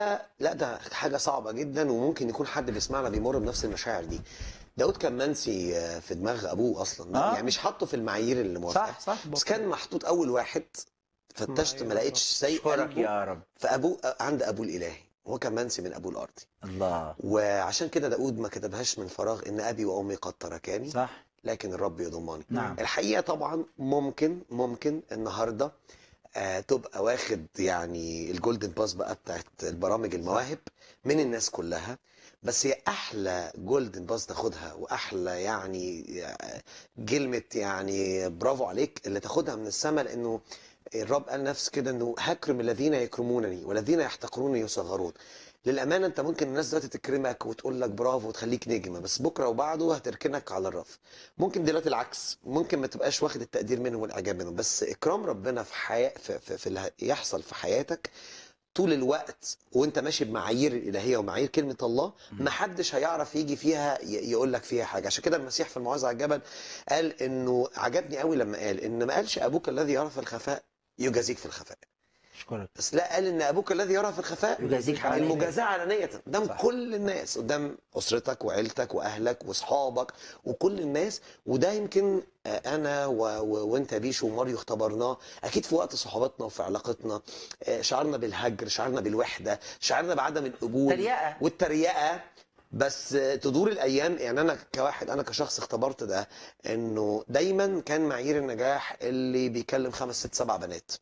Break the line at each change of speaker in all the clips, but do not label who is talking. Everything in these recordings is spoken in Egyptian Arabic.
لا ده حاجة صعبة جدا وممكن يكون حد بيسمعنا بيمر بنفس المشاعر دي داود كان منسي آه، في دماغ ابوه اصلا
آه.
يعني مش حاطه في المعايير اللي موافقة
صح صح
بس كان محطوط اول واحد فتشت ما لقيتش زي
اشكرك
قلبه
يا رب
فابوه آه، عند ابوه الالهي هو كان منسي من ابوه الارضي
الله
وعشان كده داود ما كتبهاش من فراغ ان ابي وامي قد تركاني
صح
لكن الرب يضمني
نعم
الحقيقه طبعا ممكن ممكن النهارده آه تبقى واخد يعني الجولدن باس بقى بتاعت البرامج المواهب من الناس كلها بس هي احلى جولدن باس تاخدها واحلى يعني آه، كلمه يعني برافو عليك اللي تاخدها من السماء لانه الرب قال نفس كده انه هكرم الذين يكرمونني والذين يحتقرونني يصغرون للامانه انت ممكن الناس دلوقتي تكرمك وتقول لك برافو وتخليك نجمه بس بكره وبعده هتركنك على الرف ممكن دلوقتي العكس ممكن ما تبقاش واخد التقدير منهم والاعجاب منهم بس اكرام ربنا في حياه في, في, في اللي يحصل في حياتك طول الوقت وانت ماشي بمعايير الالهيه ومعايير كلمه الله
مم.
ما حدش هيعرف يجي فيها ي- يقول لك فيها حاجه عشان كده المسيح في الموعظه على الجبل قال انه عجبني قوي لما قال ان ما قالش ابوك الذي يرى في الخفاء يجازيك في الخفاء
اشكرك
بس لا قال ان ابوك الذي يرى في الخفاء
يجازيك على
المجازاه علانيه قدام
صح.
كل الناس قدام اسرتك وعيلتك واهلك واصحابك وكل الناس وده يمكن آه، انا و... و... وانت يا بيشو وماريو اختبرناه اكيد في وقت صحوباتنا وفي علاقتنا آه، شعرنا بالهجر شعرنا بالوحده شعرنا بعدم القبول
تريقه
والتريقه بس آه، تدور الايام يعني انا كواحد انا كشخص اختبرت ده انه دايما كان معايير النجاح اللي بيكلم خمس ست سبع بنات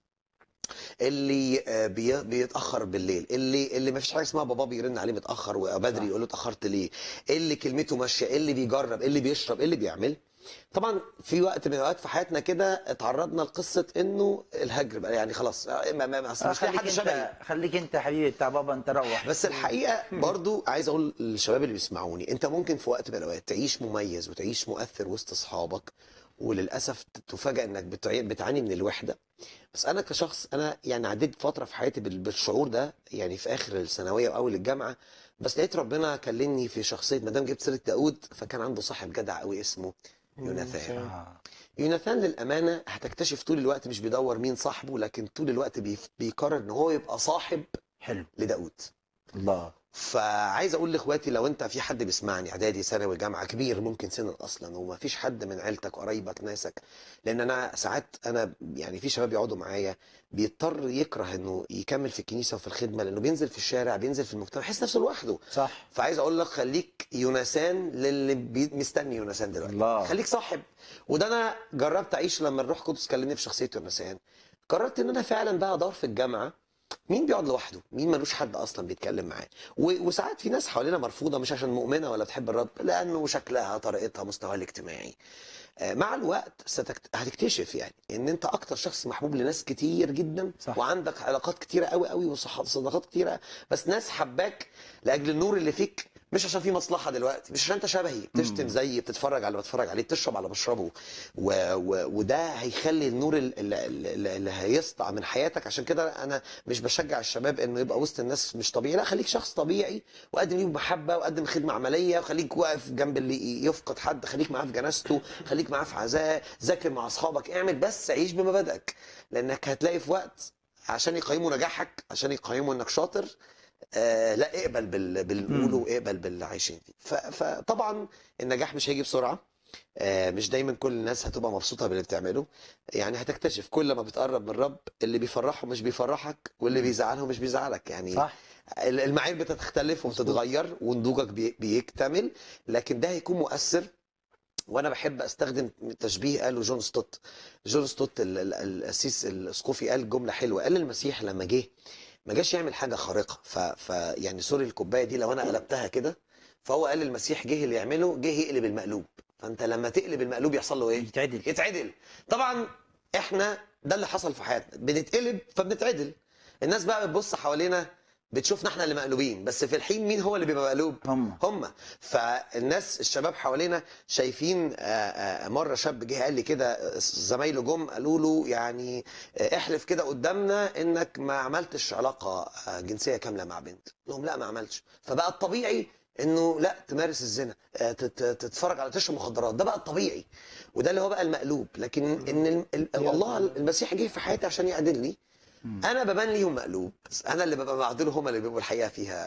اللي آه، بي- بيتاخر بالليل اللي اللي ما فيش حاجه اسمها بابا بيرن عليه متاخر وبدري
صح.
يقول له اتاخرت ليه اللي كلمته ماشيه اللي بيجرب اللي بيشرب اللي بيعمل طبعا في وقت من الاوقات في حياتنا كده اتعرضنا لقصه انه الهجر بقى يعني خلاص آه، ما ما ما أصل
آه،
مش لاقي
خليك
حد شبهي
انت خليك انت يا حبيبي بتاع بابا انت روح
بس الحقيقه برضو عايز اقول للشباب اللي بيسمعوني انت ممكن في وقت من الاوقات تعيش مميز وتعيش مؤثر وسط اصحابك وللاسف تفاجئ انك بتعي- بتعاني من الوحده بس انا كشخص انا يعني عديت فتره في حياتي بال- بالشعور ده يعني في اخر الثانويه واول الجامعه بس لقيت ربنا كلمني في شخصيه ما دام جبت سيره داود فكان عنده صاحب جدع قوي اسمه يوناثان
آه.
يوناثان للامانه هتكتشف طول الوقت مش بيدور مين صاحبه لكن طول الوقت بيف- بيقرر ان هو يبقى صاحب
حلو
لداود
الله
فعايز اقول لاخواتي لو انت في حد بيسمعني اعدادي ثانوي جامعه كبير ممكن سنا اصلا وما فيش حد من عيلتك قرايبك ناسك لان انا ساعات انا يعني في شباب يقعدوا معايا بيضطر يكره انه يكمل في الكنيسه وفي الخدمه لانه بينزل في الشارع بينزل في المجتمع يحس نفسه لوحده
صح
فعايز اقول لك خليك يونسان للي بي- مستني يونسان دلوقتي
الله.
خليك صاحب وده انا جربت اعيش لما الروح القدس كلمني في شخصيه يونسان قررت ان انا فعلا بقى ادور في الجامعه مين بيقعد لوحده مين ملوش حد اصلا بيتكلم معاه و- وساعات في ناس حوالينا مرفوضه مش عشان مؤمنه ولا بتحب الرب لانه شكلها طريقتها مستواها الاجتماعي آه، مع الوقت ستكت... هتكتشف يعني ان انت اكتر شخص محبوب لناس كتير جدا
صح.
وعندك علاقات كتيره قوي قوي وصداقات كتيره بس ناس حباك لاجل النور اللي فيك مش عشان في مصلحه دلوقتي مش عشان انت شبهي بتشتم زيي بتتفرج على اللي بتفرج عليه بتشرب على اللي بشربه و... و... وده هيخلي النور اللي, اللي, اللي هيسطع من حياتك عشان كده انا مش بشجع الشباب انه يبقى وسط الناس مش طبيعي لا خليك شخص طبيعي وقدم ليهم محبه وقدم خدمه عمليه وخليك واقف جنب اللي يفقد حد خليك معاه في جنازته خليك معاه في عزاء ذاكر مع اصحابك اعمل بس عيش بمبادئك لانك هتلاقي في وقت عشان يقيموا نجاحك عشان يقيموا انك شاطر آه لا اقبل بال- بالقول واقبل باللي عايشين فيه ف- فطبعا النجاح مش هيجي بسرعه آه مش دايما كل الناس هتبقى مبسوطه باللي بتعمله يعني هتكتشف كل ما بتقرب من الرب اللي بيفرحه مش بيفرحك واللي بيزعله مش بيزعلك يعني
صح
ال- المعايير بتختلف وبتتغير ونضوجك بي- بيكتمل لكن ده هيكون مؤثر وانا بحب استخدم تشبيه قاله جون ستوت جون ستوت ال- ال- القسيس الاسقفي قال جمله حلوه قال المسيح لما جه ما جاش يعمل حاجه خارقه ف, ف يعني سوري الكوبايه دي لو انا قلبتها كده فهو قال المسيح جه اللي يعمله جه يقلب المقلوب فانت لما تقلب المقلوب يحصل له ايه
يتعدل
يتعدل طبعا احنا ده اللي حصل في حياتنا بنتقلب فبنتعدل الناس بقى بتبص حوالينا بتشوفنا احنا اللي مقلوبين بس في الحين مين هو اللي بيبقى مقلوب
هم
هم فالناس الشباب حوالينا شايفين آه، آه، مره شاب جه قال لي كده آه، زمايله جم قالوا له يعني آه، احلف كده قدامنا انك ما عملتش علاقه آه، جنسيه كامله مع بنت قلت لهم لا ما عملتش فبقى الطبيعي انه لا تمارس الزنا آه، تت- تتفرج على تشرب مخدرات ده بقى الطبيعي وده اللي هو بقى المقلوب لكن ان ال- ال- الله المسيح جه في حياتي عشان يعدلني انا ببان ليهم مقلوب بس انا اللي ببقى معدول هم اللي بيبقوا الحقيقه فيها